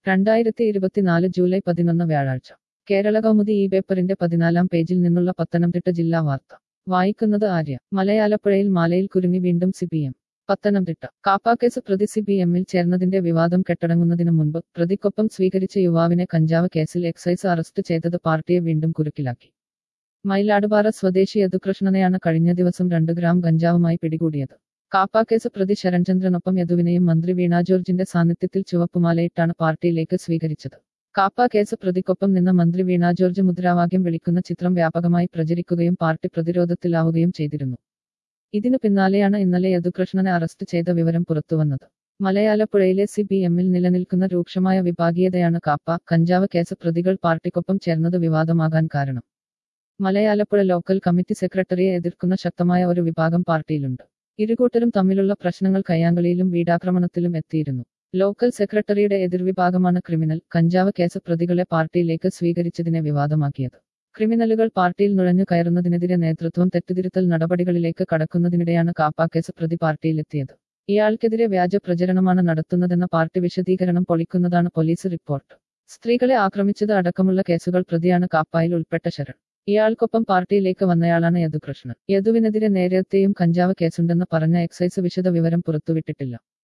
രണ്ടായിരത്തി ഇരുപത്തിനാല് ജൂലൈ പതിനൊന്ന് വ്യാഴാഴ്ച കേരള കൗമുദി ഈ പേപ്പറിന്റെ പതിനാലാം പേജിൽ നിന്നുള്ള പത്തനംതിട്ട ജില്ലാ വാർത്ത വായിക്കുന്നത് ആര്യ മലയാലപ്പുഴയിൽ മാലയിൽ കുരുങ്ങി വീണ്ടും സി പി എം പത്തനംതിട്ട കാപ്പാക്കേസ് പ്രതി സി പി എമ്മിൽ ചേർന്നതിന്റെ വിവാദം കെട്ടടങ്ങുന്നതിന് മുൻപ് പ്രതിക്കൊപ്പം സ്വീകരിച്ച യുവാവിനെ കഞ്ചാവ് കേസിൽ എക്സൈസ് അറസ്റ്റ് ചെയ്തത് പാർട്ടിയെ വീണ്ടും കുരുക്കിലാക്കി മയിലാടുപാറ സ്വദേശി യദുകൃഷ്ണനെയാണ് കഴിഞ്ഞ ദിവസം രണ്ട് ഗ്രാം കഞ്ചാവുമായി പിടികൂടിയത് കാപ്പാക്കേസ് പ്രതി ശരൺചന്ദ്രനൊപ്പം യദുവിനെയും മന്ത്രി വീണ ജോർജിന്റെ സാന്നിധ്യത്തിൽ ചുവപ്പുമാലയിട്ടാണ് പാർട്ടിയിലേക്ക് സ്വീകരിച്ചത് കാപ്പ കേസ് പ്രതിക്കൊപ്പം നിന്ന മന്ത്രി വീണ ജോർജ് മുദ്രാവാക്യം വിളിക്കുന്ന ചിത്രം വ്യാപകമായി പ്രചരിക്കുകയും പാർട്ടി പ്രതിരോധത്തിലാവുകയും ചെയ്തിരുന്നു ഇതിനു പിന്നാലെയാണ് ഇന്നലെ യദുകൃഷ്ണനെ അറസ്റ്റ് ചെയ്ത വിവരം പുറത്തുവന്നത് മലയാലപ്പുഴയിലെ സി പി എമ്മിൽ നിലനിൽക്കുന്ന രൂക്ഷമായ വിഭാഗീയതയാണ് കാപ്പ കഞ്ചാവ് കേസ് പ്രതികൾ പാർട്ടിക്കൊപ്പം ചേർന്നത് വിവാദമാകാൻ കാരണം മലയാലപ്പുഴ ലോക്കൽ കമ്മിറ്റി സെക്രട്ടറിയെ എതിർക്കുന്ന ശക്തമായ ഒരു വിഭാഗം പാർട്ടിയിലുണ്ട് ഇരുകൂട്ടരും തമ്മിലുള്ള പ്രശ്നങ്ങൾ കയ്യാങ്കളിയിലും വീടാക്രമണത്തിലും എത്തിയിരുന്നു ലോക്കൽ സെക്രട്ടറിയുടെ എതിർവിഭാഗമാണ് ക്രിമിനൽ കഞ്ചാവ് കേസ് പ്രതികളെ പാർട്ടിയിലേക്ക് സ്വീകരിച്ചതിനെ വിവാദമാക്കിയത് ക്രിമിനലുകൾ പാർട്ടിയിൽ നുഴഞ്ഞു കയറുന്നതിനെതിരെ നേതൃത്വം തെറ്റുതിരുത്തൽ നടപടികളിലേക്ക് കടക്കുന്നതിനിടെയാണ് കാപ്പ കേസ് പ്രതി പാർട്ടിയിലെത്തിയത് ഇയാൾക്കെതിരെ വ്യാജ പ്രചരണമാണ് നടത്തുന്നതെന്ന പാർട്ടി വിശദീകരണം പൊളിക്കുന്നതാണ് പോലീസ് റിപ്പോർട്ട് സ്ത്രീകളെ ആക്രമിച്ചത് അടക്കമുള്ള കേസുകൾ പ്രതിയാണ് കാപ്പായിൽ ഉൾപ്പെട്ട ശരൺ ഇയാൾക്കൊപ്പം പാർട്ടിയിലേക്ക് വന്നയാളാണ് യദുകൃഷ്ണൻ യദുവിനെതിരെ നേരത്തെയും കഞ്ചാവ് കേസുണ്ടെന്ന് പറഞ്ഞ എക്സൈസ് വിശദ വിവരം പുറത്തുവിട്ടിട്ടില്ല